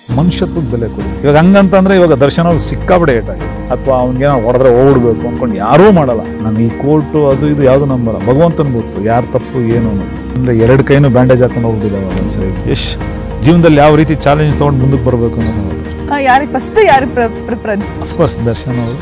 ಮನುಷ್ಯತ್ವದ ಬೆಲೆ ಕೊಡಿ ಇವಾಗ ಹಂಗಂತಂದ್ರೆ ಇವಾಗ ದರ್ಶನ ಅವ್ರು ಸಿಕ್ಕಾಬಿಡೆ ಏಟಾಗಿ ಅಥವಾ ಅವ್ನಿಗೆ ಹೊಡೆದ್ರೆ ಓಡ್ಬೇಕು ಅನ್ಕೊಂಡು ಯಾರೂ ಮಾಡಲ್ಲ ನಾನು ಈ ಕೋರ್ಟು ಅದು ಇದು ಯಾವುದು ನಂಬಲ್ಲ ಭಗವಂತನ ಗೊತ್ತು ಯಾರು ತಪ್ಪು ಏನು ಅನ್ನೋದು. ಅಂದ್ರೆ ಎರಡು ಕೈನು ಬ್ಯಾಂಡೇಜ್ ಹಾಕೊಂಡು ಹೋಗ್ಬಿಟ್ಟಿದ್ದಾವೆ ಒಂದ್ಸರಿ ಯಶ್ ಜೀವನದಲ್ಲಿ ಯಾವ ರೀತಿ ಚಾಲೆಂಜ್ ತೊಗೊಂಡು ಮುಂದಕ್ಕೆ ಬರಬೇಕು ಅನ್ನೋದು ಯಾರಿಗೆ ಫಸ್ಟ್ ಯಾರಿಗೆ ಪ್ರಿಫರೆನ್ಸ್ ಅಫ್ಕೋರ್ಸ್ ದರ್ಶನ್ ಅವರು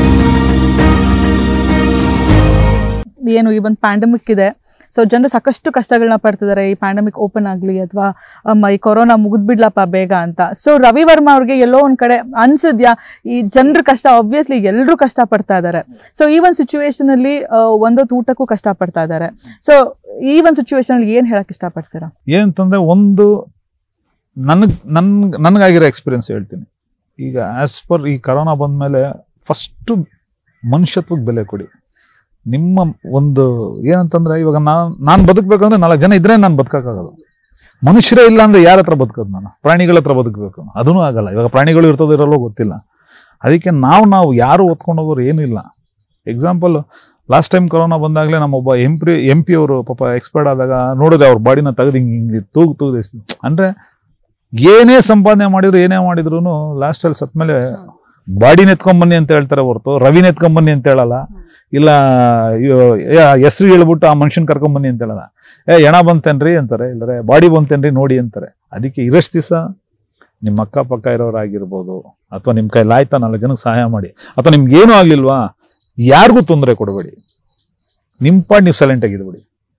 ಏನು ಈ ಒಂದು ಪ್ಯಾಂಡಮಿಕ್ ಇದೆ ಸೊ ಜನರು ಸಾಕಷ್ಟು ಕಷ್ಟಗಳನ್ನ ಪಡ್ತಿದ್ದಾರೆ ಈ ಪ್ಯಾಂಡಮಿಕ್ ಓಪನ್ ಆಗಲಿ ಅಥವಾ ಈ ಕೊರೋನಾ ಮುಗಿದ್ಬಿಡ್ಲಪ್ಪ ಬೇಗ ಅಂತ ಸೊ ರವಿ ವರ್ಮ ಅವ್ರಿಗೆ ಎಲ್ಲೋ ಒಂದ್ ಕಡೆ ಅನ್ಸಿದ್ಯಾ ಈ ಜನರ ಕಷ್ಟ ಆಬ್ವಿಯಸ್ಲಿ ಎಲ್ಲರೂ ಕಷ್ಟ ಪಡ್ತಾ ಇದ್ದಾರೆ ಸೊ ಈ ಒಂದು ಸಿಚುವೇಶನ್ ಅಲ್ಲಿ ಆ, ಒಂದೊತ್ತು ಊಟಕ್ಕೂ ಕಷ್ಟ ಪಡ್ತಾ ಇದ್ದಾರೆ ಸೊ ಈ ಒಂದು ಸಿಚುವೇಶನ್ ಅಲ್ಲಿ ಏನ್ ಹೇಳಕ್ ಇಷ್ಟಪಡ್ತೀರಾ ಏನಂತಂದ್ರೆ ಒಂದು ನನಗ್ ನನ್ ನನಗಾಗಿರೋ ಎಕ್ಸ್ಪೀರಿಯನ್ಸ್ ಹೇಳ್ತೀನಿ ಈಗ ಆಸ್ ಪರ್ ಈ ಕರೋನಾ ಬಂದ್ಮೇಲೆ ಫಸ್ಟು ಮನುಷ್ಯತ್ವಕ್ಕೆ ಬೆಲೆ ಕೊಡಿ ನಿಮ್ಮ ಒಂದು ಏನಂತಂದ್ರೆ ಇವಾಗ ನಾನು ನಾನು ಬದುಕಬೇಕಂದ್ರೆ ನಾಲ್ಕು ಜನ ಇದ್ರೆ ನಾನು ಬದುಕಕ್ಕಾಗಲ್ಲ ಮನುಷ್ಯರೇ ಇಲ್ಲ ಅಂದ್ರೆ ಯಾರ ಹತ್ರ ಬದುಕೋದು ನಾನು ಪ್ರಾಣಿಗಳ ಹತ್ರ ಬದುಕಬೇಕು ಅದೂ ಆಗಲ್ಲ ಇವಾಗ ಪ್ರಾಣಿಗಳು ಇರ್ತದೋ ಇರಲ್ಲೋ ಗೊತ್ತಿಲ್ಲ ಅದಕ್ಕೆ ನಾವು ನಾವು ಯಾರು ಹೊತ್ಕೊಂಡು ಹೋಗೋರು ಏನೂ ಇಲ್ಲ ಎಕ್ಸಾಂಪಲ್ ಲಾಸ್ಟ್ ಟೈಮ್ ಕೊರೋನಾ ಬಂದಾಗಲೇ ನಮ್ಮೊಬ್ಬ ಎಂ ಪಿ ಎಂ ಪಿ ಅವರು ಪಾಪ ಎಕ್ಸ್ಪೈರ್ಡ್ ಆದಾಗ ನೋಡಿದ್ರೆ ಅವ್ರ ಬಾಡಿನ ತೆಗೆದು ಹಿಂಗೆ ಹಿಂಗೆ ತೂಗ್ ತೂಗ್ ಅಂದ್ರೆ ಏನೇ ಸಂಪಾದನೆ ಮಾಡಿದ್ರು ಏನೇ ಮಾಡಿದ್ರು ಲಾಸ್ಟಲ್ಲಿ ಸತ್ಮೇಲೆ ಬಾಡಿನ ಎತ್ಕೊಂಬನ್ನಿ ಅಂತ ಹೇಳ್ತಾರೆ ಹೊರತು ರವಿನ ಎತ್ಕೊಂಬನ್ನಿ ಅಂತ ಹೇಳಲ್ಲ ಇಲ್ಲ ಹೆಸರು ಹೇಳ್ಬಿಟ್ಟು ಆ ಮನುಷ್ಯನ್ ಕರ್ಕೊಂಬನ್ನಿ ಅಂತ ಹೇಳಲ್ಲ ಏ ಎಣ ಬಂತೇನ್ರಿ ಅಂತಾರೆ ಇಲ್ಲರೆ ಬಾಡಿ ಬಂತೇನ್ರಿ ನೋಡಿ ಅಂತಾರೆ ಅದಕ್ಕೆ ಇರಷ್ಟು ದಿವಸ ನಿಮ್ಮ ಅಕ್ಕಪಕ್ಕ ಇರೋರಾಗಿರ್ಬೋದು ಅಥವಾ ನಿಮ್ಮ ಕೈಲಿ ಆಯ್ತಾ ನಾಲ್ಕು ಜನಕ್ಕೆ ಸಹಾಯ ಮಾಡಿ ಅಥವಾ ನಿಮ್ಗೆ ಏನೂ ಆಗ್ಲಿಲ್ವಾ ಯಾರಿಗೂ ತೊಂದರೆ ಕೊಡಬೇಡಿ ನಿಮ್ಮ ಪಾಡ್ ನೀವು ಸೈಲೆಂಟ್ ಆಗಿದ್ಬಿಡಿ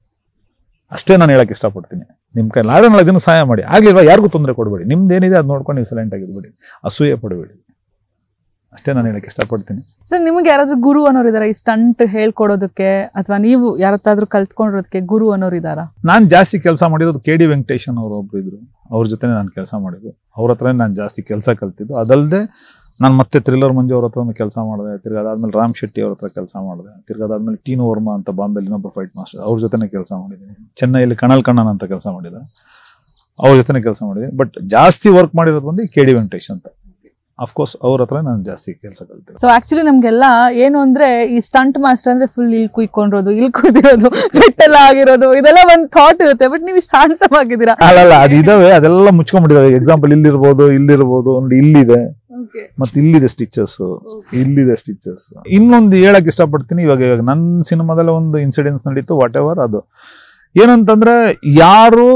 ಅಷ್ಟೇ ನಾನು ಹೇಳಕ್ ಇಷ್ಟಪಡ್ತೀನಿ ನಿಮ್ಮ ಕೈಲಿ ಆದ್ರೆ ನಾಲ್ಕು ಜನ ಸಹಾಯ ಮಾಡಿ ಆಗ್ಲಿಲ್ವಾ ಯಾರಿಗೂ ತೊಂದರೆ ಕೊಡಬೇಡಿ ನಿಮ್ದು ಏನಿದೆ ಅದು ನೋಡ್ಕೊಂಡು ನೀವು ಸೈಲೆಂಟ್ ಆಗಿದ್ಬಿಡಿ ಅಸೂಯೆ ಪಡಬೇಡಿ ಅಷ್ಟೇ ನಾನು ಹೇಳಕ್ ಇಷ್ಟಪಡ್ತೀನಿ ಸರ್ ನಿಮಗೆ ಯಾರಾದ್ರೂ ಗುರು ಅನ್ನೋರು ಇದಾರ ಈ ಸ್ಟಂಟ್ ಹೇಳ್ಕೊಡೋದಕ್ಕೆ ಅಥವಾ ನೀವು ಯಾರತ್ತಾದ್ರೂ ಕಲ್ತ್ಕೊಂಡಿರೋದಕ್ಕೆ ಗುರು ಅನ್ನೋರು ಇದಾರಾ ನಾನು ಜಾಸ್ತಿ ಕೆಲಸ ಮಾಡಿರೋದು ಕೆ ಡಿ ವೆಂಕಟೇಶನ್ ಅವರು ಒಬ್ರು ಇದ್ರು ಅವ್ರ ಜೊತೆ ನಾನು ಕೆಲಸ ಮಾಡಿದ್ದು ಅವ್ರ ಹತ್ರ ನಾನು ಜಾಸ್ತಿ ಕೆಲಸ ಕಲ್ತಿದ್ದು ಅದಲ್ಲದೆ ನಾನು ಮತ್ತೆ ಥ್ರಿಲ್ಲರ್ ಮಂಜು ಅವ್ರ ಹತ್ರ ಕೆಲಸ ಮಾಡಿದೆ ತಿರ್ಗಾ ಅದಾದ್ಮೇಲೆ ರಾಮ್ ಶೆಟ್ಟಿ ಅವ್ರ ಹತ್ರ ಕೆಲಸ ಮಾಡಿದೆ ತಿರ್ಗಾ ಅದಾದ್ಮೇಲೆ ಟೀನು ವರ್ಮಾ ಅಂತ ಬಾಂಬೆಲಿ ಇನ್ನೊಬ್ಬ ಫೈಟ್ ಮಾಸ್ಟರ್ ಅವ್ರ ಜೊತೆನೇ ಕೆಲಸ ಮಾಡಿದ್ದೀನಿ ಚೆನ್ನೈಯಲ್ಲಿ ಕಣಲ್ ಕಣ್ಣನ್ ಅಂತ ಕೆಲಸ ಮಾಡಿದೆ ಅವ್ರ ಜೊತೆನೇ ಕೆಲಸ ಮಾಡಿದ್ದೀನಿ ಬಟ್ ಜಾಸ್ತಿ ವರ್ಕ್ ಮಾಡಿರೋದು ಬಂದು ಕೆ ಡಿ ವೆಂಕಟೇಶ್ ಅಂತ ಅಫ್ಕೋರ್ಸ್ ಅವ್ರ ಹತ್ರ ನಾನು ಜಾಸ್ತಿ ಕೆಲಸ ಕಲ್ತಿರೋದು ಸೊ ಆಕ್ಚುಲಿ ನಮ್ಗೆಲ್ಲ ಏನು ಅಂದ್ರೆ ಈ ಸ್ಟಂಟ್ ಮಾಸ್ಟರ್ ಅಂದ್ರೆ ಫುಲ್ ಇಲ್ಲಿ ಕುಯ್ಕೊಂಡಿರೋದು ಇಲ್ಲಿ ಕುದಿರೋದು ಪೆಟ್ಟೆಲ್ಲ ಆಗಿರೋದು ಇದೆಲ್ಲ ಒಂದ್ ಥಾಟ್ ಇರುತ್ತೆ ಬಟ್ ನೀವು ಇಷ್ಟು ಹ್ಯಾಂಡ್ಸಮ್ ಆಗಿದ್ದೀರಾ ಅಲ್ಲಲ್ಲ ಅದು ಇದಾವೆ ಅದೆಲ್ಲ ಮುಚ್ಕೊಂಡ್ಬಿಟ್ಟಿದಾವೆ ಎಕ್ಸಾಂಪಲ್ ಇಲ್ಲಿರ್ಬೋದು ಇಲ್ಲಿರ್ಬೋದು ಒಂದು ಇಲ್ಲಿದೆ ಮತ್ತೆ ಇಲ್ಲಿದೆ ಸ್ಟಿಚಸ್ ಇಲ್ಲಿದೆ ಸ್ಟಿಚಸ್ ಇನ್ನೊಂದು ಹೇಳಕ್ ಇಷ್ಟಪಡ್ತೀನಿ ಇವಾಗ ಇವಾಗ ನನ್ನ ಸಿನಿಮಾದಲ್ಲಿ ಒಂದು ಇನ್ಸಿಡೆನ್ಸ್ ನಡೀತು ವಾಟ್ ಎವರ್ ಅದು ಏನಂತಂದ್ರೆ ಯಾರು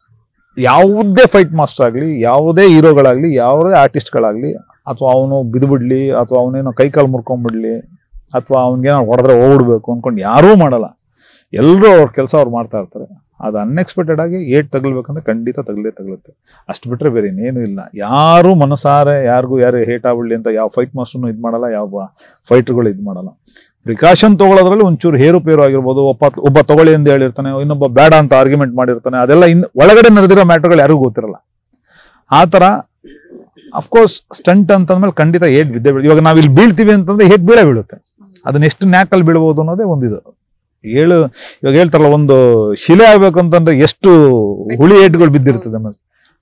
ಯಾವುದೇ ಫೈಟ್ ಮಾಸ್ಟರ್ ಆಗಲಿ ಯಾವುದೇ ಹೀರೋಗಳಾಗ್ಲಿ ಯಾವುದೇ ಆರ್ಟಿಸ್ಟ್ಗಳಾಗ್ಲಿ ಅಥವಾ ಅವನು ಬಿದ್ದುಬಿಡ್ಲಿ ಅಥವಾ ಅವನೇನೋ ಕೈ ಕಾಲು ಮುರ್ಕೊಂಡ್ಬಿಡ್ಲಿ ಅಥವಾ ಅವ್ನಿಗೇನೋ ಹೊಡೆದ್ರೆ ಓಡ್ಬೇಕು ಅನ್ಕೊಂಡು ಯಾರೂ ಮಾಡಲ್ಲ ಎಲ್ಲರೂ ಅವ್ರ ಕೆಲಸ ಅವ್ರು ಮಾಡ್ತಾ ಇರ್ತಾರೆ ಅದು ಅನ್ಎಕ್ಸ್ಪೆಕ್ಟೆಡ್ ಆಗಿ ಏಟ್ ತಗಲ್ಬೇಕಂದ್ರೆ ಖಂಡಿತ ತಗಲೇ ತಗಲುತ್ತೆ ಅಷ್ಟು ಬಿಟ್ರೆ ಬೇರೆ ಇನ್ನೇನು ಇಲ್ಲ ಯಾರು ಮನಸಾರೆ ಯಾರಿಗೂ ಯಾರು ಹೇಟ್ ಆಗ್ಬಿಡ್ಲಿ ಅಂತ ಯಾವ ಫೈಟ್ ಮಾಸ್ಟರ್ನು ಇದು ಮಾಡಲ್ಲ ಯಾವ ಫೈಟರ್ಗಳು ಇದು ಮಾಡಲ್ಲ ಪ್ರಿಕಾಷನ್ ತಗೊಳ್ಳೋದ್ರಲ್ಲಿ ಒಂಚೂರು ಹೇರುಪೇರು ಆಗಿರ್ಬೋದು ಒಬ್ಬ ಒಬ್ಬ ತಗೊಳ್ಳಿ ಅಂತ ಹೇಳಿರ್ತಾನೆ ಇನ್ನೊಬ್ಬ ಬೇಡ ಅಂತ ಆರ್ಗ್ಯುಮೆಂಟ್ ಮಾಡಿರ್ತಾನೆ ಅದೆಲ್ಲ ಇನ್ ಒಳಗಡೆ ನಡೆದಿರೋ ಮ್ಯಾಟರ್ಗಳು ಯಾರಿಗೂ ಗೊತ್ತಿರಲ್ಲ ಆ ಥರ ಅಫ್ಕೋರ್ಸ್ ಸ್ಟಂಟ್ ಅಂತಂದ್ಮೇಲೆ ಖಂಡಿತ ಏಟ್ ಬಿದ್ದೇ ಬೀಳ ಇವಾಗ ನಾವು ಇಲ್ಲಿ ಬೀಳ್ತೀವಿ ಅಂತಂದ್ರೆ ಹೇಟ್ ಬೀಳೇ ಬೀಳುತ್ತೆ ಅದನ್ನ ಎಷ್ಟು ನ್ಯಾಕಲ್ಲಿ ಬೀಳ್ಬೋದು ಅನ್ನೋದೇ ಒಂದಿದು ಏಳು ಇವಾಗ ಹೇಳ್ತಾರಲ್ಲ ಒಂದು ಶಿಲೆ ಆಗ್ಬೇಕಂತಂದ್ರೆ ಎಷ್ಟು ಹುಳಿ ಏಟ್ಗಳು ಬಿದ್ದಿರ್ತದೆ ಅನ್ನೋದು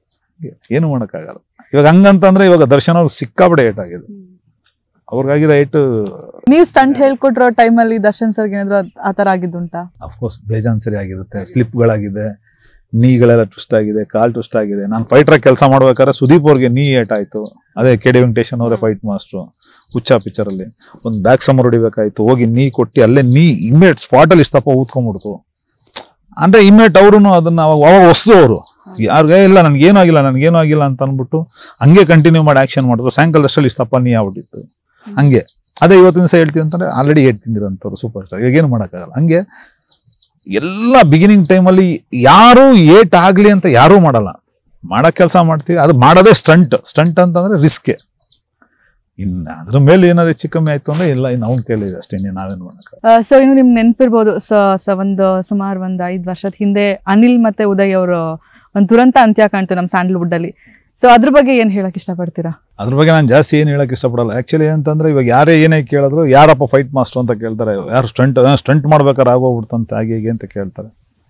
ಏನು ಮಾಡೋಕ್ಕಾಗಲ್ಲ ಇವಾಗ ಹಂಗಂತಂದ್ರೆ ಇವಾಗ ದರ್ಶನ ಅವ್ರು ಸಿಕ್ಕಾಪಡೆ ಏಟ್ ಆಗಿದೆ ಅವ್ರಿಗಾಗಿರೋ ಏಟು ನೀವು ಸ್ಟಂಟ್ ಹೇಳ್ಕೊಟ್ರೋ ಟೈಮಲ್ಲಿ ದರ್ಶನ್ ಸರ್ಗೆ ಏನಾದ್ರು ಅದ್- ಆ ತರ ಆಗಿದ್ದುಂಟಾ ಅಫ್ಕೋರ್ಸ್ ಬೇಜಾನ್ ಸರಿ ಆಗಿರುತ್ತೆ ಸ್ಲಿಪ್ಗಳಾಗಿದೆ ನೀಗಳೆಲ್ಲ ಟ್ವಿಸ್ಟ್ ಆಗಿದೆ ಕಾಲ್ ಟ್ವಿಸ್ಟ್ ಆಗಿದೆ ನಾನು ಫೈಟ್ರಾಗಿ ಕೆಲಸ ಮಾಡ್ಬೇಕಾದ್ರೆ ಸುದೀಪ್ ಅವ್ರಿಗೆ ನೀ ಏಟಾಯ್ತು ಅದೇ ಕೆ ಡಿ ವೆಂಕಟೇಶನ್ ಅವರೇ ಫೈಟ್ ಮಾಸ್ಟ್ರು ಹುಚ್ಚ ಪಿಕ್ಚರ್ ಅಲ್ಲಿ ಒಂದು ಬ್ಯಾಕ್ ಸಮರ್ ಹೊಡಿಬೇಕಾಯ್ತು ಹೋಗಿ ನೀ ಕೊಟ್ಟು ಅಲ್ಲೇ ನೀ ಇಮ್ಮಿಡಿಯೇಟ್ ಸ್ಪಾಟ್ ಅಲ್ಲಿ ಇಷ್ಟಪ್ಪ ಊದ್ಕೊಂಡ್ಬಿಡ್ತು ಅಂದ್ರೆ ಇಮ್ಮಿಡಿಯೇಟ್ ಅವರು ಅದನ್ನ ಅವಾಗ ಅವಾಗ ಹೊಸದು ಅವರು ಯಾರಿಗೆ ಇಲ್ಲ ನನ್ಗೇನು ಆಗಿಲ್ಲ ನನ್ಗೇನು ಆಗಿಲ್ಲ ಅಂತ ಅಂದ್ಬಿಟ್ಟು ಹಂಗೆ ಕಂಟಿನ್ಯೂ ಮಾಡಿ ಆಕ್ಷನ್ ಮಾಡಿದ್ರು ಸಾಯಂಕಾಲದಷ್ಟಲ್ಲಿ ಇಷ್ಟಪ್ಪ ನೀ ಆಗ್ಬಿಟ್ಟಿತ್ತು ಹಂಗೆ ಅದೇ ಇವತ್ತಿನ ದಿವಸ ಹೇಳ್ತೀವಿ ಅಂತಂದ್ರೆ ಆಲ್ರೆಡಿ ಏಟ್ ತಿಂದಿರೋಂಥವ್ರು ಸೂಪರ್ ಸ್ಟಾರ್ ಈಗ ಏನು ಮಾಡೋಕ್ಕಾಗಲ್ಲ ಹಂಗೆ ಎಲ್ಲ ಬಿಗಿನಿಂಗ್ ಟೈಮಲ್ಲಿ ಯಾರು ಏಟ್ ಆಗ್ಲಿ ಅಂತ ಯಾರೂ ಮಾಡಲ್ಲ ಮಾಡೋ ಕೆಲಸ ಮಾಡ್ತೀವಿ ಅದು ಮಾಡೋದೇ ಸ್ಟಂಟ್ ಸ್ಟಂಟ್ ಅಂತಂದ್ರೆ ರಿಸ್ಕೆ ಇನ್ನು ಅದ್ರ ಮೇಲೆ ಏನಾದ್ರು ಹೆಚ್ಚು ಕಮ್ಮಿ ಆಯ್ತು ಅಂದ್ರೆ ಇಲ್ಲ ಇನ್ನು ಅವ್ನು ಕೇಳಿದೆ ಅಷ್ಟೇ ಇನ್ನು ನಾವೇನು ಮಾಡೋಕ್ಕ ಸೊ ಇನ್ನು ನಿಮ್ಗೆ ನೆನಪಿರ್ಬೋದು ಸೊ ಸೊ ಒಂದು ಸುಮಾರು ಒಂದು ಐದು ವರ್ಷದ ಹಿಂದೆ ಅನಿಲ್ ಮತ್ತೆ ಉದಯ್ ಅವರು ಒಂದು ದುರಂತ ಅಂತ್ಯ ಕಾಣ್ತು ನಮ್ಮ ಸ್ಯಾಂಡಲ್ವುಡ್ ಅಲ್ಲಿ ಸೊ ಅದ್ರ ಬಗ್ಗೆ ಏನ್ ಹೇಳಕ್ ಇಷ್ಟಪಡ್ತೀರಾ ಅದ್ರ ಬಗ್ಗೆ ನಾನು ಜಾಸ್ತಿ ಏನು ಹೇಳಕ್ ಇಷ್ಟಪಡಲ್ಲ ಆ್ಯಕ್ಚುಲಿ ಅಂತಂದ್ರೆ ಇವಾಗ ಯಾರೇ ಏನೇ ಕೇಳಿದ್ರು ಯಾರಪ್ಪ ಫೈಟ್ ಮಾಸ್ಟರ್ ಅಂತ ಕೇಳ್ತಾರೆ ಯಾರು ಸ್ಟಂಟ್ ಸ್ಟಂಟ್ ಮಾಡ್ಬೇಕಾದ್ರೆ ಆಗೋಗ್ಬಿಡ್ತಂತ ಹಾಗೆ ಹೀಗೆ ಅಂತ ಕೇಳ್ತಾರೆ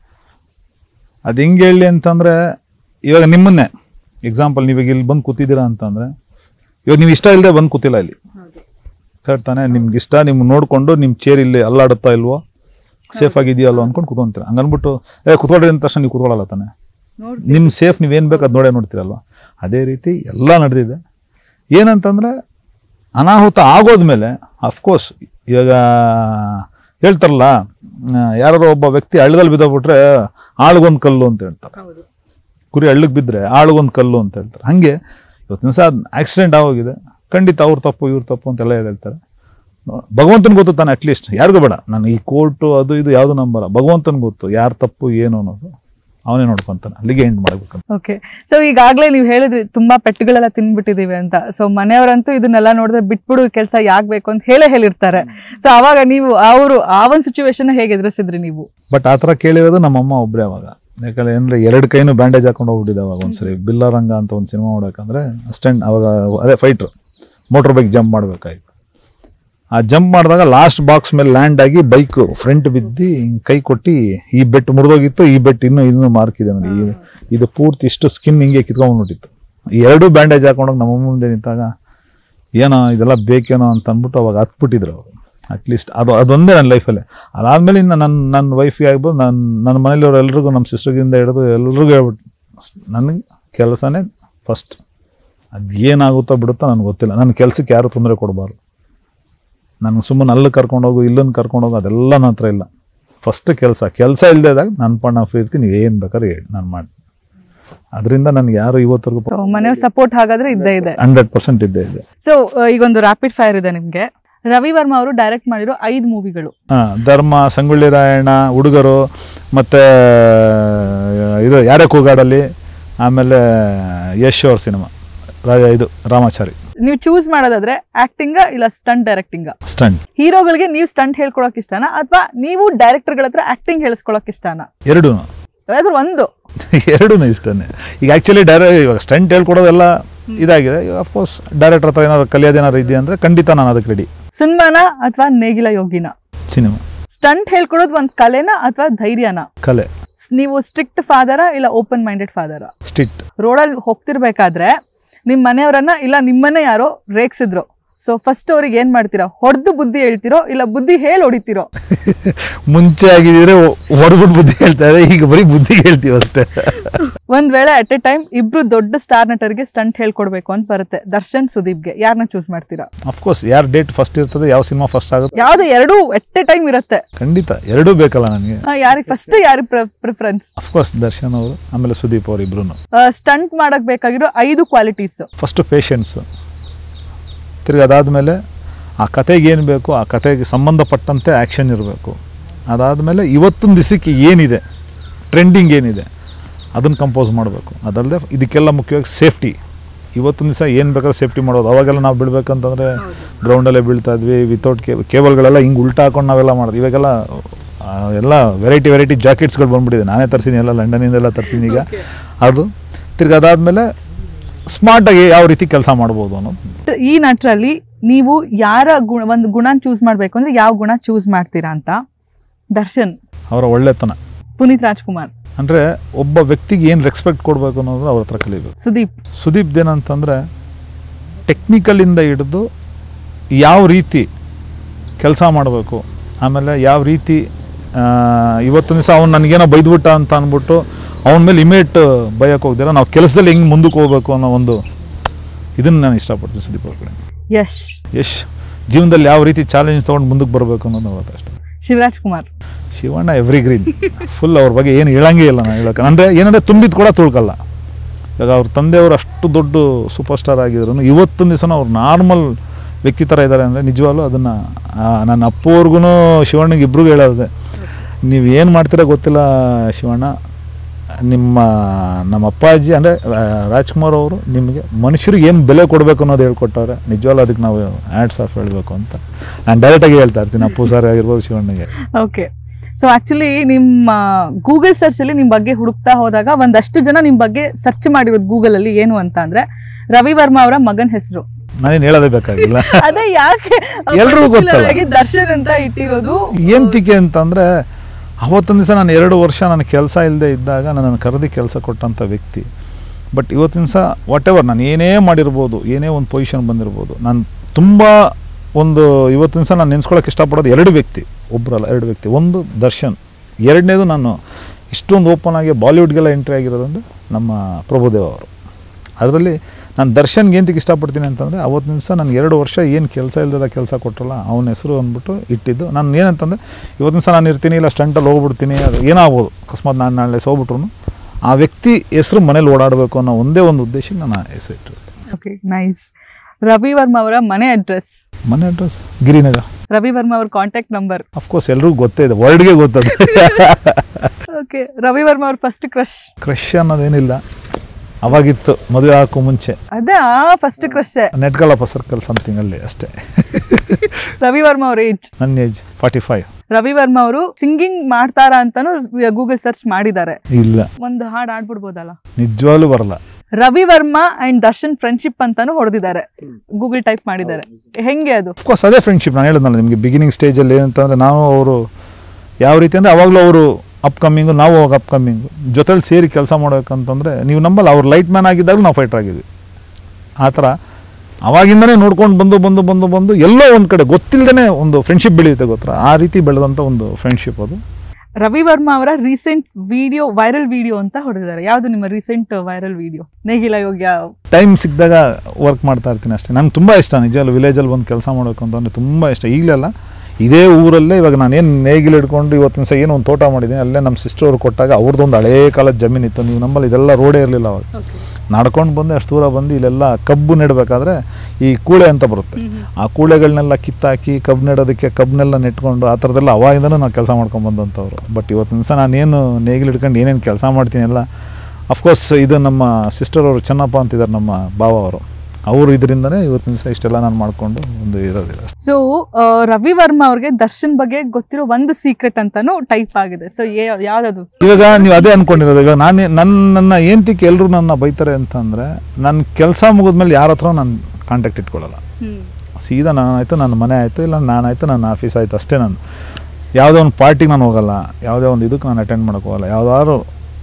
ಅದು ಹೆಂಗೆ ಹೇಳಿ ಅಂತಂದ್ರೆ ಇವಾಗ ನಿಮ್ಮನ್ನೇ ಎಕ್ಸಾಂಪಲ್ ನೀವಾಗ ಇಲ್ಲಿ ಬಂದು ಕೂತಿದ್ದೀರಾ ಅಂತಂದ್ರೆ ಇವಾಗ ನೀವು ಇಷ್ಟ ಇಲ್ಲದೆ ಬಂದು ಕೂತಿಲ್ಲ ಇಲ್ಲಿ ಕರೆಕ್ಟ್ ತಾನೆ ನಿಮ್ಗೆ ಇಷ್ಟ ನಿಮ್ ನೋಡ್ಕೊಂಡು ನಿಮ್ಮ ಚೇರ್ ಇಲ್ಲಿ ಅಲ್ಲಾಡುತ್ತಾ ಇಲ್ವೋ ಸೇಫ್ ಆಗಿದೆಯಾ ಅಲ್ವೋ ಅನ್ಕೊಂಡು ಕೂತ್ಕೊಂತೀರ ಹಂಗನ್ಬಿಟ್ಟು ಏ ಕೂತ್ಕೊಳ್ರಿ ಅಂದ ತಕ್ಷಣ ನೀವು ಕೂತ್ಕೊಳ್ಳಲ್ಲ ತಾನೆ ನಿಮ್ ಸೇಫ್ ನೀವೇನ್ ಬೇಕು ಅದು ನೋಡೇ ನೋಡ್ತೀರಲ್ವಾ ಅದೇ ರೀತಿ ಎಲ್ಲ ನಡೆದಿದೆ ಏನಂತಂದರೆ ಅನಾಹುತ ಆಗೋದ್ಮೇಲೆ ಅಫ್ಕೋರ್ಸ್ ಇವಾಗ ಹೇಳ್ತಾರಲ್ಲ ಯಾರೋ ಒಬ್ಬ ವ್ಯಕ್ತಿ ಹಳ್ಳದಲ್ಲಿ ಬಿದ್ದೋಗ್ಬಿಟ್ರೆ ಆಳ್ಗೊಂದು ಕಲ್ಲು ಅಂತ ಹೇಳ್ತಾರೆ ಕುರಿ ಹಳ್ಳಕ್ಕೆ ಬಿದ್ದರೆ ಆಳ್ಗೊಂದು ಕಲ್ಲು ಅಂತ ಹೇಳ್ತಾರೆ ಹಾಗೆ ಇವತ್ತಿನ ದಿವಸ ಆಕ್ಸಿಡೆಂಟ್ ಆಗೋಗಿದೆ ಖಂಡಿತ ಅವ್ರ ತಪ್ಪು ಇವ್ರ ತಪ್ಪು ಅಂತೆಲ್ಲ ಹೇಳ್ತಾರೆ ಭಗವಂತನ ಗೊತ್ತು ತಾನೆ ಅಟ್ಲೀಸ್ಟ್ ಯಾರಿಗೂ ಬೇಡ ನಾನು ಈ ಕೋರ್ಟು ಅದು ಇದು ಯಾವುದು ನಂಬರ ಭಗವಂತನ ಗೊತ್ತು ಯಾರು ತಪ್ಪು ಏನು ಅನ್ನೋದು ಅವನೇ ನೋಡ್ಕೊಂತಾನೆ ಅಲ್ಲಿಗೆ ಎಂಡ್ ಮಾಡ್ಬೇಕಂತ ಓಕೆ ಸೊ ಈಗಾಗಲೇ ನೀವು ಹೇಳಿದ್ರಿ ತುಂಬಾ ಪೆಟ್ಟುಗಳೆಲ್ಲ ತಿನ್ಬಿಟ್ಟಿದೀವಿ ಅಂತ ಸೊ ಮನೆಯವರಂತೂ ಇದನ್ನೆಲ್ಲ ನೋಡಿದ್ರೆ ಬಿಟ್ಬಿಡು ಕೆಲಸ ಯಾಕೆ ಬೇಕು ಅಂತ ಹೇಳೇ ಹೇಳಿರ್ತಾರೆ ಸೊ ಅವಾಗ ನೀವು ಅವರು ಆ ಒಂದು ಸಿಚುವೇಶನ್ ಹೇಗೆ ಎದುರಿಸಿದ್ರಿ ನೀವು ಬಟ್ ಆ ಥರ ಕೇಳಿರೋದು ನಮ್ಮಮ್ಮ ಒಬ್ಬರೇ ಅವಾಗ ಯಾಕಂದ್ರೆ ಏನಂದ್ರೆ ಎರಡು ಕೈನು ಬ್ಯಾಂಡೇಜ್ ಹಾಕೊಂಡು ಹೋಗ್ಬಿಟ್ಟಿದೆ ಅವಾಗ ಒಂದ್ಸರಿ ಬಿಲ್ಲರಂಗ ಅಂತ ಒಂದು ಸಿನಿಮಾ ನೋಡೋಕಂದ್ರೆ ಅಸ್ಟೆಂಟ್ ಅವಾಗ ಅದೇ ಫೈಟ್ರು ಮೋಟರ್ ಬೈಕ್ ಜಂಪ್ ಮಾಡ್ಬೇಕಾಯ್ತು ಆ ಜಂಪ್ ಮಾಡಿದಾಗ ಲಾಸ್ಟ್ ಬಾಕ್ಸ್ ಮೇಲೆ ಲ್ಯಾಂಡ್ ಆಗಿ ಬೈಕ್ ಫ್ರಂಟ್ ಬಿದ್ದು ಹಿಂಗ್ ಕೈ ಕೊಟ್ಟು ಈ ಬೆಟ್ ಮುರಿದೋಗಿತ್ತು ಈ ಬೆಟ್ ಇನ್ನೂ ಇನ್ನೂ ಮಾರ್ಕ್ ಇದೆ ನೋಡಿ ಇದು- ಇದು ಪೂರ್ತಿ ಇಷ್ಟು ಸ್ಕಿನ್ ಹಿಂಗೆ ಕಿತ್ಕೊಂಡ್ಬಿಟ್ಟಿತ್ತು ಎರಡೂ ಬ್ಯಾಂಡೇಜ್ ಹಾಕೊಂಡೋಗಿ ನಮ್ಮ ಮುಂದೆ ನಿಂತಾಗ ಏನೋ ಇದೆಲ್ಲ ಬೇಕೇನೋ ಅಂತ ಅಂದ್ಬಿಟ್ಟು ಅವಾಗ ಹತ್ಬಿಟ್ಟಿದ್ರು ಅವರು ಅಟ್ಲೀಸ್ಟ್ ಅದು ಅದೊಂದೇ ನನ್ನ ಲೈಫಲ್ಲಿ ಅದಾದಮೇಲೆ ಇನ್ನು ನನ್ನ ನನ್ನ ವೈಫಿಗೆ ಆಗ್ಬೋದು ನನ್ನ ನನ್ನ ಮನೇಲಿರೋರು ಎಲ್ರಿಗೂ ನಮ್ಮ ಸಿಸ್ಟರ್ಗಿಂದ ಹಿಡಿದು ಎಲ್ರಿಗೂ ಹೇಳ್ಬಿಟ್ಟು ನನಗೆ ಕೆಲಸನೇ ಫಸ್ಟ್ ಅದು ಏನಾಗುತ್ತೋ ಬಿಡುತ್ತೋ ನನಗೆ ಗೊತ್ತಿಲ್ಲ ನನ್ನ ಕೆಲಸಕ್ಕೆ ಯಾರು ತೊಂದರೆ ಕೊಡಬಾರ್ದು ನನಗೆ ಸುಮ್ಮನೆ ಅಲ್ಲಿ ಕರ್ಕೊಂಡೋಗು ಇಲ್ಲನ್ನು ಕರ್ಕೊಂಡೋಗು ಅದೆಲ್ಲ ನನ್ನ ಹತ್ರ ಇಲ್ಲ ಫಸ್ಟ್ ಕೆಲಸ ಕೆಲಸ ಇಲ್ಲದಾಗ ನನ್ನ ಪಣ್ಣ ಫ್ರೀ ಇರ್ತೀನಿ ನೀವು ಏನು ಬೇಕಾದ್ರೆ ಹೇಳಿ ನಾನು ಮಾಡಿ ಅದರಿಂದ ನನಗೆ ಯಾರು ಇವತ್ತರೆಗೂ ಸೊ ಮನೆಯವ್ರ ಸಪೋರ್ಟ್ ಹಾಗಾದ್ರೆ ಇದ್ದೇ ಇದೆ ಹಂಡ್ರೆಡ್ ಪರ್ಸೆಂಟ್ ಇದ್ದೇ ಇದೆ ಸೊ ಈಗೊಂದು ರ್ಯಾಪಿಡ್ ಫೈರ್ ಇದೆ ನಿಮ್ಗೆ ರವಿ ವರ್ಮಾ ಅವರು ಡೈರೆಕ್ಟ್ ಮಾಡಿರೋ ಐದು ಮೂವಿಗಳು ಹಾ, ಧರ್ಮ ಸಂಗೊಳ್ಳಿ ರಾಯಣ್ಣ ಹುಡುಗರು ಮತ್ತು ಇದು ಯಾರೇ ಕೂಗಾಡಲ್ಲಿ ಆಮೇಲೆ ಯಶ್ ಅವ್ರ ಸಿನಿಮಾ ರಾಜ ಇದು ರಾಮಾಚಾರಿ ನೀವು ಚೂಸ್ ಮಾಡೋದಾದ್ರೆ ಆಕ್ಟಿಂಗ ಇಲ್ಲ ಸ್ಟಂಟ್ ಡೈರೆಕ್ಟಿಂಗ ಸ್ಟಂಟ್ ಹೀರೋಗಳಿಗೆ ನೀವು ಸ್ಟಂಟ್ ಹೇಳ್ಕೊಳಕ್ ಇಷ್ಟನಾ ಅಥವಾ ನೀವು ಡೈರೆಕ್ಟರ್ಗಳ ಹತ್ರ ಆಕ್ಟಿಂಗ್ ಹೇಳಿಸ್ಕೊಳಕ್ ಇಷ್ಟನಾ ಎರಡೂ ಯಾವ್ದಾದ್ರು ಒಂದು ಎರಡೂ ಇಷ್ಟನೇ ಈಗ ಆ್ಯಕ್ಚುಲಿ ಡೈರೆ ಇವಾಗ ಸ್ಟಂಟ್ ಹೇಳ್ಕೊಡೋದೆಲ್ಲ ಇದಾಗಿದೆ ಅಫ್ಕೋರ್ಸ್ ಡೈರೆಕ್ಟರ್ ಹತ್ರ ಏನಾದ್ರು ಕಲಿಯೋದೇನಾದ್ರು ಇದೆಯಾ ಅಂದರೆ ಖಂಡಿತ ನಾನು ಅದಕ್ಕೆ ರೆಡಿ ಸಿನಿಮಾನ ಅಥವಾ ನೇಗಿಲ ಯೋಗಿನ ಸಿನಿಮಾ ಸ್ಟಂಟ್ ಹೇಳ್ಕೊಡೋದು ಒಂದ್ ಕಲೆನ ಅಥವಾ ಧೈರ್ಯನ ಕಲೆ ಸ್- ನೀವು ಸ್ಟ್ರಿಕ್ಟ್ ಫಾದರ ಇಲ್ಲ ಓಪನ್ ಮೈಂಡೆಡ್ ಫಾದರ ಸ್ಟಿಟ್ ರೋಡಲ್ಲಿ ಹೋಗ್ತಿರ್ಬೇಕಾದ್ರೆ ನಿಮ್ ಮನೆಯವರನ್ನ ಇಲ್ಲ ನಿಮ್ಮನೆ ಯಾರೋ ರೇಗ್ಸಿದ್ರು ಸೊ ಫಸ್ಟ್ ಅವ್ರಿಗೆ ಏನ್ ಮಾಡ್ತೀರಾ ಹೊಡೆದು ಬುದ್ಧಿ ಹೇಳ್ತಿರೋ ಇಲ್ಲ ಬುದ್ಧಿ ಹೇಳಿ ಹೊಡಿತಿರೋ ಮುಂಚೆ ಆಗಿದ್ರೆ ಹೊಡ್ಬಿಟ್ಟು ಬುದ್ಧಿ ಹೇಳ್ತಾ ಇದೆ ಈಗ ಬರೀ ಬುದ್ಧಿ ಹೇಳ್ತೀವಿ ಅಷ್ಟೇ ಒಂದ್ ವೇಳೆ ಅಟ್ ಎ ಟೈಮ್ ಇಬ್ರು ದೊಡ್ಡ ಸ್ಟಾರ್ ನಟರಿಗೆ ಸ್ಟಂಟ್ ಹೇಳ್ಕೊಡ್ಬೇಕು ಅಂತ ಬರುತ್ತೆ ದರ್ಶನ್ ಸುದೀಪ್ಗೆ ಯಾರನ್ನ ಚೂಸ್ ಮಾಡ್ತೀರಾ ಅಫ್ಕೋರ್ಸ್ ಯಾರು ಡೇಟ್ ಫಸ್ಟ್ ಇರ್ತದೆ ಯಾವ ಸಿನಿಮಾ ಫಸ್ಟ್ ಆಗುತ್ತೆ ಯಾವ್ದು ಎರಡೂ ಎಟ್ ಎ ಟೈಮ್ ಇರುತ್ತೆ ಖಂಡಿತ ಎರಡೂ ಬೇಕಲ್ಲ ನನಗೆ ಯಾರಿಗೆ ಫಸ್ಟ್ ಯಾರಿಗೆ ಪ್ರಿಫರೆನ್ಸ್ ಅಫ್ಕೋರ್ಸ್ ದರ್ಶನ್ ಅವರು ಆಮೇಲೆ ಸುದೀಪ್ ಅವರು ಇಬ್ರು ಸ್ಟಂಟ್ ಮಾಡಕ್ ಬೇಕಾಗಿರೋ ಐದು ಕ್ವಾಲಿಟೀಸ್ ಫಸ್ಟ್ ಪೇಷನ್ಸು ತಿರ್ಗಿ ಅದಾದಮೇಲೆ ಆ ಕತೆಗೆ ಏನು ಬೇಕು ಆ ಕತೆಗೆ ಸಂಬಂಧಪಟ್ಟಂತೆ ಆ್ಯಕ್ಷನ್ ಇರಬೇಕು ಅದಾದಮೇಲೆ ಇವತ್ತಿನ ದಿವಸಕ್ಕೆ ಏನಿದೆ ಟ್ರೆಂಡಿಂಗ್ ಏನಿದೆ ಅದನ್ನು ಕಂಪೋಸ್ ಮಾಡಬೇಕು ಅದಲ್ಲದೆ ಇದಕ್ಕೆಲ್ಲ ಮುಖ್ಯವಾಗಿ ಸೇಫ್ಟಿ ಇವತ್ತಿನ ದಿವಸ ಏನು ಬೇಕಾದ್ರೆ ಸೇಫ್ಟಿ ಮಾಡೋದು ಅವಾಗೆಲ್ಲ ನಾವು ಬೀಳ್ಬೇಕಂತಂದರೆ ಗ್ರೌಂಡಲ್ಲೇ ಬೀಳ್ತಾ ಇದ್ವಿ ವಿತೌಟ್ ಕೇ ಕೇಬಲ್ಗಳೆಲ್ಲ ಹಿಂಗೆ ಉಲ್ಟಾ ಹಾಕೊಂಡು ನಾವೆಲ್ಲ ಮಾಡೋದು ಇವಾಗೆಲ್ಲ ಆ, ಎಲ್ಲ ವೆರೈಟಿ ವೆರೈಟಿ ಜಾಕೆಟ್ಸ್ಗಳು ಬಂದ್ಬಿಟ್ಟಿದೆ ನಾನೇ ತರಿಸಿದ್ದೀನಿ ಎಲ್ಲ ಲಂಡನಿಂದೆಲ್ಲ ತರಿಸಿದ್ದೀನಿ ಈಗ ಅದು ತಿರ್ಗಿ ಅದಾದಮೇಲೆ ಸ್ಮಾರ್ಟಾಗಿ ಯಾವ ರೀತಿ ಕೆಲಸ ಮಾಡ್ಬೋದು ಅನ್ನೋದು ಈ ನಟರಲ್ಲಿ ನೀವು ಯಾರ ಗುಣ ಒಂದು ಗುಣ ಚೂಸ್ ಮಾಡ್ಬೇಕು ಅಂದ್ರೆ ಯಾವ ಗುಣ ಚೂಸ್ ಮಾಡ್ತೀರಾ ಅಂತ ದರ್ಶನ್ ಅವರ ಒಳ್ಳೆತನ ಪುನೀತ್ ರಾಜ್ಕುಮಾರ್ ಅಂದರೆ ಒಬ್ಬ ವ್ಯಕ್ತಿಗೆ ಏನು ರೆಸ್ಪೆಕ್ಟ್ ಕೊಡಬೇಕು ಅನ್ನೋದು ಅವ್ರ ಹತ್ರ ಕಲಿಬೇಕು ಸುದೀಪ್ ಸುದೀಪ್ ಏನಂತಂದರೆ ಟೆಕ್ನಿಕಲಿಂದ ಹಿಡಿದು ಯಾವ ರೀತಿ ಕೆಲಸ ಮಾಡಬೇಕು ಆಮೇಲೆ ಯಾವ ರೀತಿ ಆ, ಇವತ್ತಿನ ದಿವಸ ಅವ್ನು ನನಗೇನೋ ಬೈದ್ಬಿಟ್ಟ ಅಂತ ಅಂದ್ಬಿಟ್ಟು ಅವನ ಮೇಲೆ ಇಮೇಟ್ ಬಯಕ್ಕೆ ಹೋಗ್ದಿರ ನಾವು ಕೆಲಸದಲ್ಲಿ ಹೆಂಗೆ ಮುಂದಕ್ಕೆ ಹೋಗ್ಬೇಕು ಅನ್ನೋ ಒಂದು ಇದನ್ನು ನಾನು ಇಷ್ಟಪಡ್ತೀನಿ ಸುದೀಪ್ ಅವ್ರ ಕಡೆ ಯಶ್ ಯಶ್ ಜೀವನದಲ್ಲಿ ಯಾವ ರೀತಿ ಚಾಲೆಂಜ್ ತೊಗೊಂಡು ಮುಂದಕ್ಕೆ ಬರಬೇಕು ಅನ್ನೋದು ಅವತ್ತು ಅಷ್ಟೇ Shivaraj Kumar Shivanna evergreen full ಅವ್ರ ಬಗ್ಗೆ ಏನು ಹೇಳಂಗೇ ಇಲ್ಲ ನಾನು ಹೇಳೋಕೆ ಅಂದರೆ ಏನಂದರೆ ತುಂಬಿದ್ದು ಕೂಡ ತುಳ್ಕಲ್ಲ ಇವಾಗ ಅವ್ರ ತಂದೆಯವರು ಅಷ್ಟು ದೊಡ್ಡ ಸೂಪರ್ ಸ್ಟಾರ್ ಆಗಿದ್ರು ಇವತ್ತಿನ ದಿವಸ ಅವ್ರು ನಾರ್ಮಲ್ ವ್ಯಕ್ತಿ ಥರ ಇದ್ದಾರೆ ಅಂದರೆ ನಿಜವಾಗ್ಲೂ ಅದನ್ನು ನನ್ನ ಅಪ್ಪವ್ರಿಗೂ ಶಿವಣ್ಣಗೆ ಇಬ್ರಿಗೂ ಹೇಳೋದೆ ನೀವು ಏನು ಮಾಡ್ತೀರಾ ಗೊತ್ತಿಲ್ಲ ಶಿವಣ್ಣ ನಿಮ್ಮ ನಮ್ಮ ಅಪ್ಪಾಜಿ ಅಂದರೆ ರಾಜ್ಕುಮಾರ್ ಅವರು ನಿಮಗೆ ಮನುಷ್ಯರಿಗೆ ಏನು ಬೆಲೆ ಕೊಡಬೇಕು ಅನ್ನೋದು ಹೇಳ್ಕೊಟ್ಟವ್ರೆ ನಿಜವಾಗ್ಲೂ ಅದಕ್ಕೆ ನಾವು ಆ್ಯಡ್ಸ್ ಆಫ್ ಹೇಳಬೇಕು ಅಂತ ನಾನು ಡೈರೆಕ್ಟಾಗಿ ಹೇಳ್ತಾ ಇರ್ತೀನಿ ಅಪ್ಪು ಸರ್ ಆಗಿರ್ಬೋದು ಶಿವಣ್ಣಗೆ ಓಕೆ ಸೊ ಆಕ್ಚುಲಿ ನಿಮ್ಮ ಗೂಗಲ್ ಸರ್ಚ್ ಅಲ್ಲಿ ನಿಮ್ ಬಗ್ಗೆ ಹುಡುಕ್ತಾ ಹೋದಾಗ ಒಂದಷ್ಟು ಜನ ನಿಮ್ ಬಗ್ಗೆ ಸರ್ಚ್ ಮಾಡಿರೋದು ಗೂಗಲ್ ಅಲ್ಲಿ ಏನು ಅಂತ ಅಂದ್ರೆ ರವಿ ವರ್ಮಾ ಅವರ ಮಗನ್ ಹೆಸರು ನಾನೇನು ಹೇಳೋದೇ ಬೇಕಾಗಿಲ್ಲ ಅದೇ ಯಾಕೆ ಎಲ್ರಿಗೂ ಗೊತ್ತಲ್ಲ. particular ಆಗಿ ದರ್ಶನ್ ಅಂತ ಇಟ್ಟಿರೋದು ಏಂತಿಕೆ ಅಂತಂದರೆ ಅವತ್ತೊಂದು ದಿವಸ ನಾನು ಎರಡು ವರ್ಷ ನನ್ನ ಕೆಲಸ ಇಲ್ಲದೆ ಇದ್ದಾಗ ನನ್ನನ್ನು ಕರೆದಿ ಕೆಲಸ ಕೊಟ್ಟಂಥ ವ್ಯಕ್ತಿ ಬಟ್ ಇವತ್ತಿನ ದಿವಸ ವಾಟ್ ಎವರ್ ನಾನು ಏನೇ ಮಾಡಿರ್ಬೋದು ಏನೇ ಒಂದು ಪೊಸಿಷನ್ ಬಂದಿರ್ಬೋದು ನಾನು ತುಂಬ ಒಂದು ಇವತ್ತಿನ ದಿವಸ ನಾನು ನೆನೆಸ್ಕೊಳಕ್ಕೆ ಇಷ್ಟಪಡೋದು ಎರಡು ವ್ಯಕ್ತಿ ಒಬ್ಬರಲ್ಲ ಎರಡು ವ್ಯಕ್ತಿ ಒಂದು ದರ್ಶನ್ ಎರಡನೇದು ನಾನು ಇಷ್ಟೊಂದು ಓಪನ್ ಆಗಿ ಬಾಲಿವುಡ್ಗೆಲ್ಲ ಎಂಟ್ರಿ ಆಗಿರೋದಂದ್ರೆ ನಮ್ಮ ಪ್ರಭುದೇವ ಅವರು ಅದರಲ್ಲಿ ನಾನು ದರ್ಶನ್ಗೆ ಏನಂತಕ್ಕೆ ಇಷ್ಟಪಡ್ತೀನಿ ಅಂತಂದರೆ ಅವತ್ತಿನ ದಿವಸ ನನಗೆ ಎರಡು ವರ್ಷ ಏನು ಕೆಲಸ ಇಲ್ಲದ ಕೆಲಸ ಕೊಟ್ಟರಲ್ಲ ಅವನ ಹೆಸರು ಅಂದ್ಬಿಟ್ಟು ಇಟ್ಟಿದ್ದು ನಾನು ಏನಂತಂದರೆ ಇವತ್ತಿನ ದಿವಸ ನಾನು ಇರ್ತೀನಿ ಇಲ್ಲ ಸ್ಟಂಟಲ್ಲಿ ಹೋಗ್ಬಿಡ್ತೀನಿ ಅದು ಏನಾಗ್ಬೋದು ಅಕಸ್ಮಾತ್ ನಾನು ನಾಳೆ ಹೋಗ್ಬಿಟ್ರು ಆ ವ್ಯಕ್ತಿ ಹೆಸರು ಮನೇಲಿ ಓಡಾಡಬೇಕು ಅನ್ನೋ ಒಂದೇ ಒಂದು ಉದ್ದೇಶಕ್ಕೆ ನಾನು ಆ ಹೆಸರು ಇಟ್ಟು ಓಕೆ ನೈಸ್ ರವಿ ವರ್ಮ ಅವರ ಮನೆ ಅಡ್ರೆಸ್ ಮನೆ ಅಡ್ರೆಸ್ ಗಿರಿನಗರ ರವಿ ವರ್ಮ ಅವ್ರ ಕಾಂಟ್ಯಾಕ್ಟ್ ನಂಬರ್ ಅಫ್ಕೋರ್ಸ್ ಎಲ್ರಿಗೂ ಗೊತ್ತೇ ಇದೆ ವರ್ಡ್ಗೆ ಗೊತ್ತದು ಓಕೆ ರವಿ ವರ್ಮ ಅವ್ರ ಫಸ್ಟ್ ಕ್ರಶ್ ಕ್ರಶ್ ಅನ್ನೋದೇನಿಲ್ಲ ಅವಾಗಿತ್ತು ಮದುವೆ ಹಾಕೋ ಮುಂಚೆ ಅದೇ ಫಸ್ಟ್ ಕ್ರಶ್ ನೆಟ್ಗಳಪ್ಪ ಸರ್ಕಲ್ ಸಮಥಿಂಗ್ ಅಲ್ಲಿ ಅಷ್ಟೇ ರವಿ ವರ್ಮ ಅವ್ರ ಏಜ್ ನನ್ನ age forty five Ravi Varma ಅವರು ಸಿಂಗಿಂಗ್ ಮಾಡ್ತಾರಾ ಅಂತಾನು ಗೂಗಲ್ ಸರ್ಚ್ ಮಾಡಿದ್ದಾರೆ ಇಲ್ಲ ಒಂದು ಹಾಡು ಆಡ್ಬಿಡ್ಬೋದಲ್ಲ ನಿಜವಾಗ್ಲೂ ಬರಲ್ಲ ರವಿ ವರ್ಮ ಅಂಡ್ ದರ್ಶನ್ ಫ್ರೆಂಡ್ಶಿಪ್ ಅಂತಾನು ಹೊಡೆದಿದ್ದಾರೆ ಗೂಗಲ್ ಟೈಪ್ ಮಾಡಿದ್ದಾರೆ ಹೆಂಗೆ ಅದು ಅಫ್ಕೋರ್ಸ್ ಅದೇ ಫ್ರೆಂಡ್ಶಿಪ್ ನಾನು ಹೇಳಿದ್ನಲ್ಲ ನಿಮಗೆ ಬಿಗಿನಿಂಗ್ ಸ್ಟೇಜಲ್ಲಿ ಏನಂತಂದರೆ ನಾವು ಅವರು ಯಾವ ರೀತಿ ಅಂದರೆ ಅವಾಗಲೂ ಅವರು ಅಪ್ಕಮಿಂಗು ನಾವು ಅವಾಗ ಅಪ್ಕಮಿಂಗು ಜೊತೆಲಿ ಸೇರಿ ಕೆಲಸ ಮಾಡ್ಬೇಕಂತಂದರೆ ನೀವು ನಂಬಲ್ಲ ಅವ್ರು ಲೈಟ್ ಮ್ಯಾನ್ ಆಗಿದ್ದಾಗಲೂ ನಾವು ಫೈಟರ್ ಆಗಿದ್ವಿ ಆ ಥರ ಅವಾಗಿಂದನೇ ನೋಡ್ಕೊಂಡು ಬಂದು ಬಂದು ಬಂದು ಬಂದು ಎಲ್ಲೋ ಒಂದು ಕಡೆ ಗೊತ್ತಿಲ್ಲದೇ ಒಂದು ಫ್ರೆಂಡ್ಶಿಪ್ ಬೆಳೆಯುತ್ತೆ ಗೊತ್ತಾ ಆ ರೀತಿ ಬೆಳೆದಂಥ ಒಂದು ಫ್ರೆಂಡ್ಶಿಪ್ ಅದು ರವಿ ವರ್ಮ ಅವರ ರೀಸೆಂಟ್ ವಿಡಿಯೋ ವೈರಲ್ ವಿಡಿಯೋ ಅಂತ ಹೊಡೆದಿದ್ದಾರೆ ಯಾವ್ದು ನಿಮ್ಮ ರೀಸೆಂಟ್ ವೈರಲ್ ವಿಡಿಯೋ ನೇಗಿಲ ಯೋಗ್ಯ ಟೈಮ್ ಸಿಕ್ಕಿದಾಗ ವರ್ಕ್ ಮಾಡ್ತಾ ಇರ್ತೀನಿ ಅಷ್ಟೇ ನಂಗೆ ತುಂಬ ಇಷ್ಟ ನಿಜವಲ್ಲ ವಿಲೇಜಲ್ಲಿ ಬಂದು ಕೆಲಸ ಮಾಡಬೇಕು ಅಂತಂದರೆ ತುಂಬ ಇಷ್ಟ ಈಗಲೆಲ್ಲ ಇದೇ ಊರಲ್ಲೇ ಇವಾಗ ನಾನು ಏನು ನೇಗಿಲು ಹಿಡ್ಕೊಂಡು ಇವತ್ತಿನ ಸಹ ಏನೋ ಒಂದು ತೋಟ ಮಾಡಿದ್ದೀನಿ ಅಲ್ಲೇ ನಮ್ಮ ಸಿಸ್ಟರ್ ಅವ್ರು ಕೊಟ್ಟಾಗ ಅವ್ರದ್ದೊಂದು ಹಳೇ ಕಾಲದ ಜಮೀನು ಇತ್ತು ನೀವು ನಮ್ಮಲ್ಲಿ ಇದೆಲ್ಲ ರೋಡೇ ಇರಲಿಲ್ಲ ಅವಾಗ ನಡ್ಕೊಂಡು ಬಂದು ಅಷ್ಟು ದೂರ ಬಂದು ಇಲ್ಲೆಲ್ಲ ಕಬ್ಬು ನೆಡಬೇಕಾದ್ರೆ ಈ ಕೂಳೆ ಅಂತ ಬರುತ್ತೆ ಆ ಕೂಳೆಗಳನ್ನೆಲ್ಲ ಕಿತ್ತಾಕಿ ಕಬ್ಬು ನೆಡೋದಕ್ಕೆ ಕಬ್ಬನ್ನೆಲ್ಲ ನೆಟ್ಕೊಂಡು ಆ ಥರದ್ದೆಲ್ಲ ಅವಾಗಿಂದನೂ ನಾವು ಕೆಲಸ ಮಾಡ್ಕೊಂಡು ಬಂದಂಥವ್ರು ಬಟ್ ಇವತ್ತಿನ ದಿವಸ ನಾನೇನು ನೇಗಿಲು ಹಿಡ್ಕೊಂಡು ಏನೇನು ಕೆಲಸ ಮಾಡ್ತೀನಿ ಎಲ್ಲ ಅಫ್ಕೋರ್ಸ್ ಇದು ನಮ್ಮ ಸಿಸ್ಟರ್ ಅವರು ಚೆನ್ನಪ್ಪ ಅಂತಿದ್ದಾರೆ ನಮ್ಮ ಭಾವ ಅವರು ಅವರು ಇದರಿಂದನೇ ಇವತ್ತಿನ ದಿವಸ ಇಷ್ಟೆಲ್ಲ ನಾನು ಮಾಡಿಕೊಂಡು ಒಂದು ಇರೋದಿಲ್ಲ ಅಷ್ಟೇ ಸೊ ರವಿ ವರ್ಮ ಅವ್ರಿಗೆ ದರ್ಶನ್ ಬಗ್ಗೆ ಗೊತ್ತಿರೋ ಒಂದು ಸೀಕ್ರೆಟ್ ಅಂತಾನು ಟೈಪ್ ಆಗಿದೆ ಸೊ ಯಾವ್ದದು ಇವಾಗ ನೀವು ಅದೇ ಅನ್ಕೊಂಡಿರೋದು ಇವಾಗ ನಾನು ನನ್ನ ನನ್ನ ಏಂತಿಕ್ಕೆ ಎಲ್ಲರೂ ನನ್ನ ಬೈತಾರೆ ಅಂತಂದರೆ ನನ್ನ ಕೆಲಸ ಮುಗಿದ್ಮೇಲೆ ಯಾರ ಹತ್ರ ನಾನು ಕಾಂಟ್ಯಾಕ್ಟ್ ಇಟ್ಕೊಳ್ಳಲ್ಲ ಸೀದಾ ನಾನಾಯಿತು ನನ್ನ ಮನೆ ಆಯಿತು ಇಲ್ಲ ನಾನಾಯಿತು ನನ್ನ ಆಫೀಸ್ ಆಯಿತು ಅಷ್ಟೇ ನಾನು ಯಾವುದೋ ಒಂದು ಪಾರ್ಟಿಗೆ ನಾನು ಹೋಗಲ್ಲ ಯಾವುದೇ ಒಂದು ಇದಕ್ಕೆ ನಾನು ಅಟೆಂಡ್ ಮಾಡೋಕ್ಕೆ ಹೋಗಲ್ಲ ಯಾವುದಾದ್ರು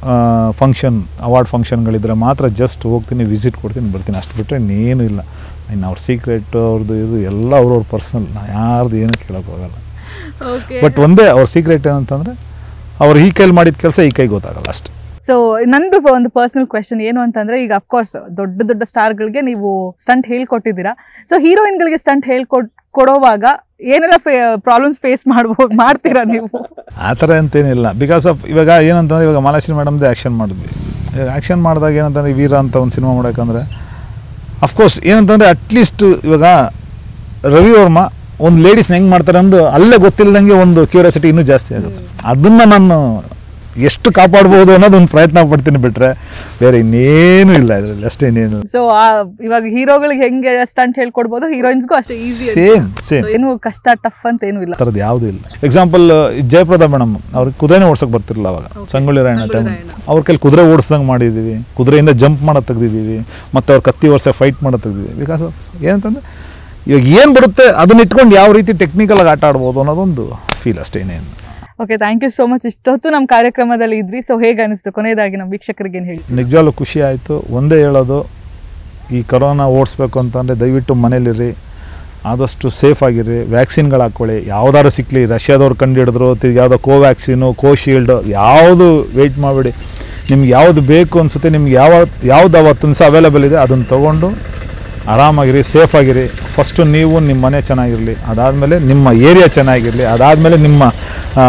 ಫಂಕ್ಷನ್ ಅವಾರ್ಡ್ ಫಂಕ್ಷನ್ಗಳಿದ್ರೆ ಮಾತ್ರ ಜಸ್ಟ್ ಹೋಗ್ತೀನಿ ವಿಸಿಟ್ ಕೊಡ್ತೀನಿ ಬರ್ತೀನಿ ಅಷ್ಟು ಬಿಟ್ಟರೆ ಇನ್ನೇನು ಇಲ್ಲ ಇನ್ನು ಅವ್ರ ಸೀಕ್ರೆಟ್ ಅವ್ರದ್ದು ಇದು ಎಲ್ಲ ಅವ್ರವ್ರ ಪರ್ಸ್ನಲ್ ನಾ ಯಾರ್ದು ಏನು ಕೇಳೋಕೆ ಹೋಗಲ್ಲ ಬಟ್ ಒಂದೇ ಅವ್ರ ಸೀಕ್ರೆಟ್ ಏನಂತಂದರೆ ಅವ್ರು ಈ ಕೈಲಿ ಮಾಡಿದ ಕೆಲಸ ಈ ಕೈ ಗೊತ್ತಾಗಲ್ಲ ಅಷ್ಟೇ ಸೊ ನಂದು ಒಂದು ಪರ್ಸನಲ್ ಕ್ವೆಶನ್ ಏನು ಅಂತಂದ್ರೆ ಈಗ ಅಫ್ಕೋರ್ಸ್ ದೊಡ್ಡ ದೊಡ್ಡ ಸ್ಟಾರ್ಗಳಿಗೆ ನೀವು ಸ್ಟಂಟ್ ಹೇಳ್ಕೊಟ್ಟಿದ್ದೀರಾ ಸೊ ಹೀರೋಯಿನ್ಗಳಿಗೆ ಸ್ಟಂಟ್ ಹೇಳ್ಕೊಟ್ ಕೊಡೋವಾಗ ಏನೆಲ್ಲ ಪ್ರಾಬ್ಲಮ್ಸ್ ಫೇಸ್ ಮಾಡ್ಬೋದು ಮಾಡ್ತೀರಾ ನೀವು ಆ ಥರ ಅಂತೇನಿಲ್ಲ ಬಿಕಾಸ್ ಆಫ್ ಇವಾಗ ಏನಂತಂದ್ರೆ ಇವಾಗ ಮಾಲಾಶ್ರೀ ಮೇಡಮ್ದೇ ಆ್ಯಕ್ಷನ್ ಮಾಡಿದ್ವಿ ಇವಾಗ ಆ್ಯಕ್ಷನ್ ಮಾಡಿದಾಗ ಏನಂತಂದ್ರೆ ವೀರ ಅಂತ ಒಂದು ಸಿನಿಮಾ ಮಾಡೋಕ್ಕಂದ್ರೆ ಅಫ್ಕೋರ್ಸ್ ಏನಂತಂದರೆ ಅಟ್ಲೀಸ್ಟ್ ಇವಾಗ ರವಿ ವರ್ಮ ಒಂದು ಲೇಡೀಸ್ನ ಹೆಂಗೆ ಮಾಡ್ತಾರೆ ಅಂದು ಅಲ್ಲೇ ಗೊತ್ತಿಲ್ಲದಂಗೆ ಒಂದು ಕ್ಯೂರಿಯಾಸಿಟಿ ಇನ್ನೂ ಜಾಸ್ತಿ ಆಗುತ್ತೆ ಅದನ್ನು ನಾನು ಎಷ್ಟು ಕಾಪಾಡ್ಬೋದು ಅನ್ನೋದು ಒಂದು ಪ್ರಯತ್ನ ಪಡ್ತೀನಿ ಬಿಟ್ಟರೆ ಬೇರೆ ಇನ್ನೇನು ಇಲ್ಲ ಇದರಲ್ಲಿ ಅಷ್ಟೇ ಇನ್ನೇನು ಸೊ ಇವಾಗ ಹೀರೋಗಳಿಗೆ ಹೆಂಗೆ ಸ್ಟಂಟ್ ಹೇಳ್ಕೊಡ್ಬೋದು ಹೀರೋಯಿನ್ಸ್ಗೂ ಅಷ್ಟೇ ಈಸಿ ಸೇಮ್ ಸೇಮ್ ಏನು ಕಷ್ಟ ಟಫ್ ಅಂತ ಏನು ಇಲ್ಲ ಥರದ್ದು ಯಾವುದೂ ಇಲ್ಲ ಎಕ್ಸಾಂಪಲ್ ಜಯಪ್ರದಾ ಮೇಡಮ್ ಅವ್ರಿಗೆ ಕುದುರೆನೇ ಓಡ್ಸೋಕೆ ಬರ್ತಿರಲಿಲ್ಲ ಅವಾಗ ಸಂಗೊಳ್ಳಿ ರಾಯಣ್ಣ ಟೈಮ್ ಅವ್ರ ಕೈಲಿ ಕುದುರೆ ಓಡಿಸ್ದಂಗೆ ಮಾಡಿದ್ದೀವಿ ಕುದುರೆಯಿಂದ ಜಂಪ್ ಮಾಡೋದು ತೆಗ್ದಿದ್ದೀವಿ ಮತ್ತು ಅವ್ರ ಕತ್ತಿ ವರ್ಷ ಫೈಟ್ ಮಾಡೋದು ತೆಗ್ದಿದ್ದೀವಿ ಬಿಕಾಸ್ ಆಫ್ ಏನಂತಂದರೆ ಇವಾಗ ಏನು ಬರುತ್ತೆ ಅದನ್ನ ಇಟ್ಕೊಂಡು ಯಾವ ರೀತಿ ಟೆಕ್ನಿಕಲಾಗಿ ಆಟ ಆಡ್ಬೋದು ಅನ್ನೋದೊಂದು ಫೀಲ್ ಅಷ್ಟೇ ಇನ್ನೇನು okay thank you so much ಇಷ್ಟೊತ್ತು ನಮ್ಮ ಕಾರ್ಯಕ್ರಮದಲ್ಲಿ ಇದ್ರಿ ಸೊ ಹೇಗೆ ಅನಿಸ್ತು ಕೊನೆಯದಾಗಿ ನಮ್ಮ ವೀಕ್ಷಕರಿಗೆ ಏನು ಹೇಳಿ ನಿಜವಾಗ್ಲೂ ಖುಷಿ ಆಯಿತು ಒಂದೇ ಹೇಳೋದು ಈ ಕರೋನಾ ಓಡಿಸ್ಬೇಕು ಅಂತಂದರೆ ದಯವಿಟ್ಟು ಮನೇಲಿರ್ರಿ ಆದಷ್ಟು ಸೇಫ್ ಆಗಿರ್ರಿ ವ್ಯಾಕ್ಸಿನ್ಗಳು ಹಾಕ್ಕೊಳ್ಳಿ ಯಾವ್ದಾದ್ರು ಸಿಕ್ಕಲಿ ರಷ್ಯಾದವ್ರು ಕಂಡು ಹಿಡಿದ್ರು ತಿರ್ಗಿ ಯಾವುದೋ ಕೋವ್ಯಾಕ್ಸಿನು ಕೋಶೀಲ್ಡ್ ಯಾವುದು ವೆಯ್ಟ್ ಮಾಡಬೇಡಿ ನಿಮ್ಗೆ ಯಾವುದು ಬೇಕು ಅನಿಸುತ್ತೆ ನಿಮ್ಗೆ ಯಾವ ಯಾವ್ದು ಅವತ್ತಿನ ಸಹ ಅವೈಲೇಬಲ್ ಇದೆ ಅದನ್ನು ತೊಗೊಂಡು ಆರಾಮಾಗಿರಿ ಸೇಫ್ ಆಗಿರಿ ಫಸ್ಟು ನೀವು ನಿಮ್ಮ ಮನೆ ಚೆನ್ನಾಗಿರಲಿ ಅದಾದಮೇಲೆ ನಿಮ್ಮ ಏರಿಯಾ ಚೆನ್ನಾಗಿರಲಿ ಅದಾದಮೇಲೆ ನಿಮ್ಮ ಆ,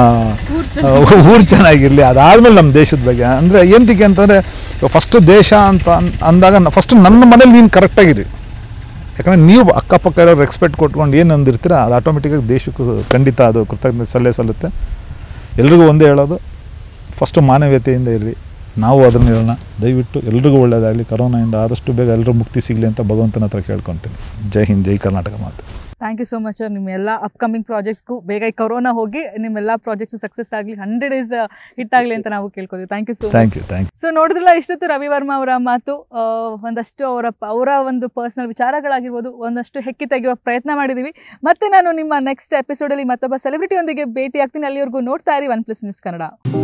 ಊರು ಚೆನ್ನಾಗಿರಲಿ ಅದಾದಮೇಲೆ ನಮ್ಮ ದೇಶದ ಬಗ್ಗೆ ಅಂದರೆ ಎಂತಿಕೆ ಅಂತಂದರೆ ಫಸ್ಟು ದೇಶ ಅಂತ ಅನ್- ಅಂದಾಗ ಫಸ್ಟು ನನ್ನ ಮನೇಲಿ ನೀನು ಕರೆಕ್ಟಾಗಿರಿ ಯಾಕಂದರೆ ನೀವು ಅಕ್ಕಪಕ್ಕ ಇರೋ ರೆಸ್ಪೆಕ್ಟ್ ಕೊಟ್ಕೊಂಡು ಏನು ಅಂದಿರ್ತೀರ ಅದು ಆಟೋಮೆಟಿಕಾಗಿ ದೇಶಕ್ಕೂ ಖಂಡಿತ ಅದು ಕೃತಜ್ಞತೆ ಸಲ್ಲೇ ಸಲ್ಲುತ್ತೆ ಎಲ್ರಿಗೂ ಒಂದೇ ಹೇಳೋದು ಫಸ್ಟು ಮಾನವೀಯತೆಯಿಂದ ಇರಲಿ ನಾವು ಅದನ್ನ ಇರೋಣ ದಯವಿಟ್ಟು ಎಲ್ರಿಗೂ ಒಳ್ಳೆಯದಾಗಲಿ ಕರೋನಾಯಿಂದ ಆದಷ್ಟು ಬೇಗ ಎಲ್ಲರೂ ಮುಕ್ತಿ ಸಿಗಲಿ ಅಂತ ಭಗವಂತನ ಹತ್ರ ಕೇಳ್ಕೊತೀನಿ ಜೈ ಹಿಂದ್ ಜೈ ಕರ್ನಾಟಕ ಮಾತು thank you so much sir ನಿಮ್ಮ ಎಲ್ಲ ಅಪ್ಕಮಿಂಗ್ ಪ್ರಾಜೆಕ್ಟ್ಸ್ಗೂ ಬೇಗ ಈ ಕೊರೋನಾ ಹೋಗಿ ನಿಮ್ಮೆಲ್ಲ ಪ್ರಾಜೆಕ್ಟ್ಸ್ ಸಕ್ಸಸ್ ಆಗಲಿ ಹಂಡ್ರೆಡ್ ಡೇಸ್ ಹಿಟ್ ಆಗಲಿ ಅಂತ ನಾವು ಕೇಳ್ಕೊತೀವಿ thank you so thank much you thank you so ನೋಡಿದ್ರಲ್ಲ ಇಷ್ಟೊತ್ತು ರವಿ ವರ್ಮ ಅವರ ಮಾತು ಆ, ಒಂದಷ್ಟು ಅವರ ಅವರ ಒಂದು ಪರ್ಸನಲ್ ವಿಚಾರಗಳಾಗಿರ್ಬೋದು ಒಂದಷ್ಟು ಹೆಕ್ಕಿ ತೆಗೆಯುವ ಪ್ರಯತ್ನ ಮಾಡಿದ್ದೀವಿ ಮತ್ತೆ ನಾನು ನಿಮ್ಮ ನೆಕ್ಸ್ಟ್ ಎಪಿಸೋಡಲ್ಲಿ ಮತ್ತೊಬ್ಬ ಸೆಲೆಬ್ರಿಟಿಯೊಂದಿಗೆ ಭೇಟಿ ಆಗ್ತೀನಿ ಅಲ್ಲಿವರೆಗೂ ನೋಡ್ತಾ ಇರಿ ಒನ್ ಪ್ಲಸ್ ನ್ಯೂಸ್ ಕನ್ನಡ